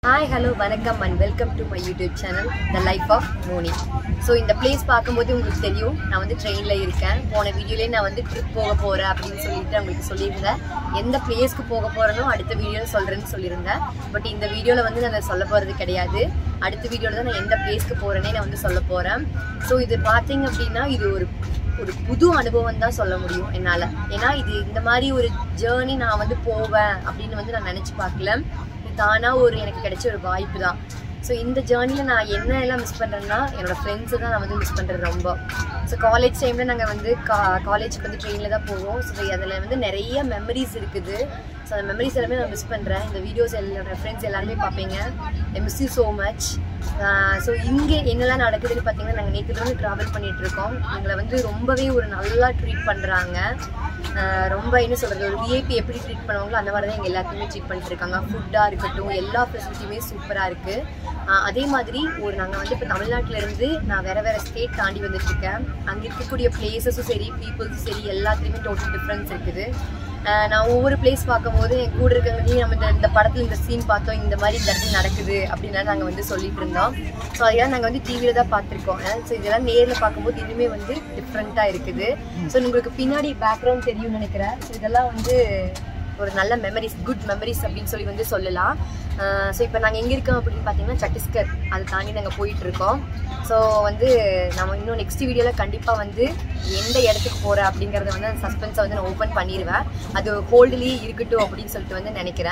hi hello வணக்கம் and welcome to my YouTube channel the life of Moni so இந்த place பார்க்கும்போது உங்களுக்கு தெரியும் நான் வந்து ட்ரெயினில் இருக்கேன் போன வீடியோலேயே நான் வந்து ட்ரிப் போக போகிறேன் அப்படின்னு சொல்லிட்டு உங்களுக்கு சொல்லியிருந்தேன் எந்த பிளேஸ்க்கு போக போகிறேனோ அடுத்த வீடியோவில் சொல்கிறேன்னு சொல்லியிருந்தேன் பட் இந்த வீடியோவில் வந்து நான் அதை சொல்ல போகிறது கிடையாது அடுத்த வீடியோவில் தான் நான் எந்த பிளேஸ்க்கு போகிறேனே நான் வந்து சொல்ல போகிறேன் ஸோ இது பார்த்தீங்க அப்படின்னா இது ஒரு ஒரு புது அனுபவம் தான் சொல்ல முடியும் என்னால் ஏன்னா இது இந்த மாதிரி ஒரு ஜேர்னி நான் வந்து போவேன் அப்படின்னு வந்து நான் நினச்சி பார்க்கல இது தானாக ஒரு எனக்கு கிடைச்ச ஒரு வாய்ப்பு தான் ஸோ இந்த ஜேர்னியில் நான் என்ன எல்லாம் மிஸ் பண்ணுறேன்னா என்னோட ஃப்ரெண்ட்ஸை தான் நான் வந்து மிஸ் பண்ணுறது ரொம்ப ஸோ காலேஜ் டைமில் நாங்கள் வந்து கா காலேஜுக்கு வந்து ட்ரெயினில் தான் போவோம் ஸோ அதில் வந்து நிறைய மெமரிஸ் இருக்குது ஸோ அந்த மெமரிஸ் எல்லாமே நான் மிஸ் பண்ணுறேன் இந்த வீடியோஸ் என்னோட ஃப்ரெண்ட்ஸ் எல்லாருமே பார்ப்பீங்க I miss you so much so இங்கே என்னெல்லாம் நடக்குதுன்னு பார்த்தீங்கன்னா நாங்கள் நேற்றுலேருந்து ட்ராவல் பண்ணிட்டு இருக்கோம் எங்களை வந்து ரொம்பவே ஒரு நல்லா ட்ரீட் பண்ணுறாங்க ரொம்ப என்ன சொல்கிறது ஒரு விஐபி எப்படி ட்ரீட் பண்ணுவாங்களோ அந்த மாதிரி தான் எங்கள் எல்லாத்தையுமே ட்ரீட் பண்ணிட்டு இருக்காங்க ஃபுட்டாக இருக்கட்டும் எல்லா ஃபெசிலிட்டியுமே சூப்பராக இருக்குது அதே மாதிரி ஒரு நாங்கள் வந்து இப்போ தமிழ்நாட்டிலேருந்து நான் வேறு வேறு ஸ்டேட் தாண்டி வந்துட்டு இருக்கேன் அங்கே இருக்கக்கூடிய பிளேசஸும் சரி பீப்புள்ஸும் சரி எல்லாத்துலேயுமே டோட்டல் டிஃப்ரென்ஸ் இருக்குது ஆஹ் நான் ஒவ்வொரு பிளேஸ் பார்க்கும்போது என் கூட இருக்கவங்களையும் நம்ம இந்த இந்த படத்தில் இந்த சீன் பார்த்தோம் இந்த மாதிரி இந்த இடத்துல நடக்குது அப்படின்னா நாங்கள் வந்து சொல்லிட்டு இருந்தோம் ஸோ அதெல்லாம் நாங்கள் வந்து டிவியில் தான் பார்த்துருக்கோம் ஸோ இதெல்லாம் நேரில் பார்க்கும்போது இன்னுமே வந்து டிஃப்ரெண்ட்டாக இருக்குது ஸோ உங்களுக்கு பின்னாடி பேக்ரவுண்ட் தெரியும்னு நினைக்கிறேன் ஸோ இதெல்லாம் வந்து ஒரு நல்ல மெமரிஸ் குட் மெமரிஸ் அப்படின்னு சொல்லி வந்து சொல்லலாம் ஸோ இப்போ நாங்கள் எங்கே இருக்கோம் அப்படின்னு பார்த்தீங்கன்னா சத்தீஸ்கர் அதை தாண்டி நாங்கள் போயிட்டு இருக்கோம் ஸோ வந்து நம்ம இன்னும் நெக்ஸ்ட் வீடியோவில் கண்டிப்பாக வந்து எந்த இடத்துக்கு போகிறேன் அப்படிங்கிறத வந்து அந்த சஸ்பென்ஸை வந்து நான் ஓப்பன் பண்ணிடுவேன் அது ஹோல்டுலேயே இருக்கட்டும் அப்படின்னு சொல்லிட்டு வந்து நினைக்கிறேன்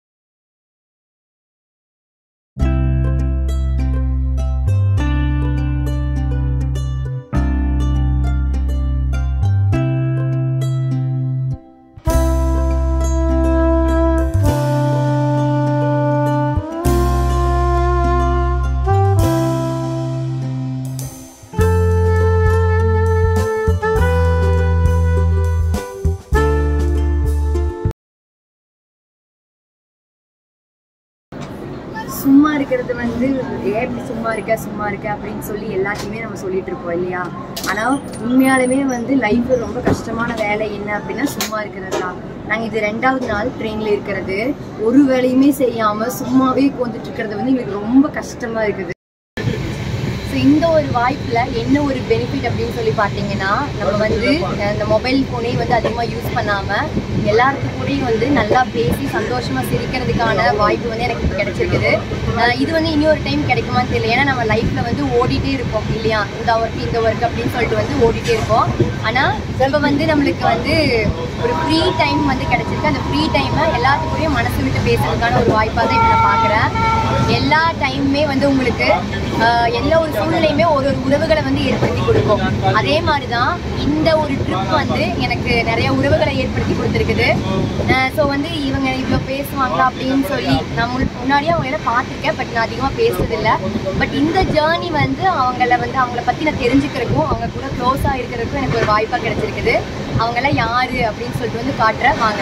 சும்மா இருக்கிறது வந்து ஏன் இப்படி சும்மா இருக்க சும்மா இருக்க அப்படின்னு சொல்லி எல்லாத்தையுமே நம்ம சொல்லிட்டு இருப்போம் இல்லையா ஆனா உண்மையாலுமே வந்து லைஃப்ல ரொம்ப கஷ்டமான வேலை என்ன அப்படின்னா சும்மா இருக்கிறது தான் நாங்கள் இது ரெண்டாவது நாள் ட்ரெயினில் இருக்கிறது ஒரு வேலையுமே செய்யாம சும்மாவே உட்காந்துட்டு இருக்கிறது வந்து எங்களுக்கு ரொம்ப கஷ்டமா இருக்குது ஸோ இந்த ஒரு வாய்ப்பில் என்ன ஒரு பெனிஃபிட் அப்படின்னு சொல்லி பார்த்தீங்கன்னா நம்ம வந்து அஹ், இந்த மொபைல் ஃபோனே வந்து அதிகமாக யூஸ் பண்ணாமல் எல்லாத்துக்கு கூடயும் வந்து நல்லா பேசி சந்தோஷமாக சிரிக்கிறதுக்கான வாய்ப்பு வந்து எனக்கு இப்போ கிடைச்சிருக்குது அஹ், இது வந்து இனி ஒரு டைம் கிடைக்குமான்னு தெரியல ஏன்னா நம்ம லைஃப்பில் வந்து ஓடிட்டே இருப்போம் இல்லையா இந்த ஒர்க் இந்த ஒர்க் அப்படின்னு சொல்லிட்டு வந்து ஓடிட்டே இருப்போம் ஆனால் இப்போ வந்து நம்மளுக்கு வந்து ஒரு ஃப்ரீ டைம் வந்து கிடைச்சிருக்கு அந்த ஃப்ரீ டைமை எல்லாத்துக்கூடயும் மனசு விட்டு பேசுறதுக்கான ஒரு வாய்ப்பாக தான் இப்போ நான் பார்க்குறேன் எல்லா டைமுமே வந்து உங்களுக்கு ஆஹ், எல்லா ஒரு சூழ்நிலையுமே ஒரு ஒரு உறவுகளை வந்து ஏற்படுத்தி கொடுக்கும் அதே மாதிரி தான் இந்த ஒரு ட்ரிப் வந்து எனக்கு நிறைய உறவுகளை ஏற்படுத்தி கொடுத்துருக்குது ஸோ வந்து இவங்க இவ்வளோ பேசுவாங்க அப்படின்னு சொல்லி நான் முன்- முன்னாடியே அவங்க எல்லாம் பார்த்துருக்கேன் பட் நான் அதிகமாக பேசுறதில்ல பட் இந்த ஜேர்னி வந்து அவங்கள வந்து அவங்கள பற்றி நான் தெரிஞ்சுக்கிறதுக்கும் அவங்க கூட க்ளோஸாக இருக்கிறதுக்கும் எனக்கு ஒரு வாய்ப்பாக கிடைச்சிருக்குது அவங்கெல்லாம் யாரு அப்படின்னு சொல்லிட்டு வந்து காட்டுறேன் வாங்க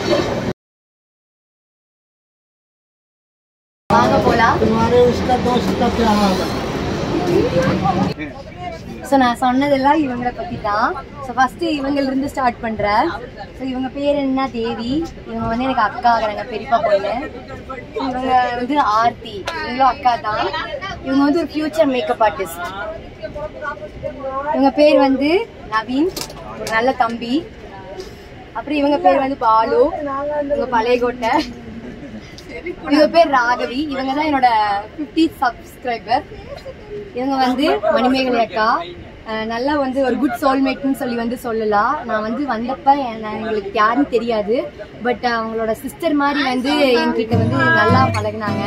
வாங்க போலாம் तुम्हारे उसका दोस्त का क्या हाल है ஸோ நான் சொன்னதெல்லாம் இவங்களை பற்றி தான் ஸோ ஃபஸ்ட்டு இவங்களிருந்து ஸ்டார்ட் பண்ணுறேன் ஸோ இவங்க பேர் என்ன தேவி இவங்க வந்து எனக்கு அக்கா ஆகிறாங்க பெரியப்பா பொண்ணு இவங்க வந்து ஆர்த்தி இவங்களும் அக்கா தான் இவங்க வந்து ஒரு ஃப்யூச்சர் மேக்கப் ஆர்டிஸ்ட் இவங்க பேர் வந்து நவீன் ஒரு நல்ல தம்பி அப்புறம் இவங்க பேர் வந்து பாலு இவங்க பழையகோட்டை இவங்க பேர் ராகவி இவங்க தான் என்னோட 50 சப்ஸ்கிரைபர் இவங்க வந்து மணிமேகலை அக்கா அஹ் நல்லா வந்து ஒரு குட் சோல்மேட்னு சொல்லி வந்து சொல்லலாம் நான் வந்து வந்தப்ப எ- நான் எங்களுக்கு யாருன்னு தெரியாது பட் அவங்களோட சிஸ்டர் மாதிரி வந்து என்கிட்ட வந்து நல்லா பழகுனாங்க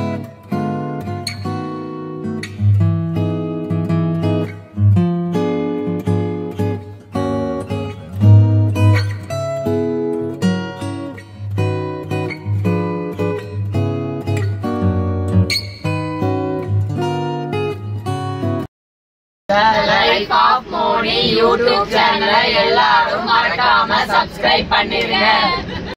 லைஃப் ஆஃப் மோனி யூடியூப் சேனலை எல்லாரும் மறக்காம சப்ஸ்கிரைப் பண்ணிருங்க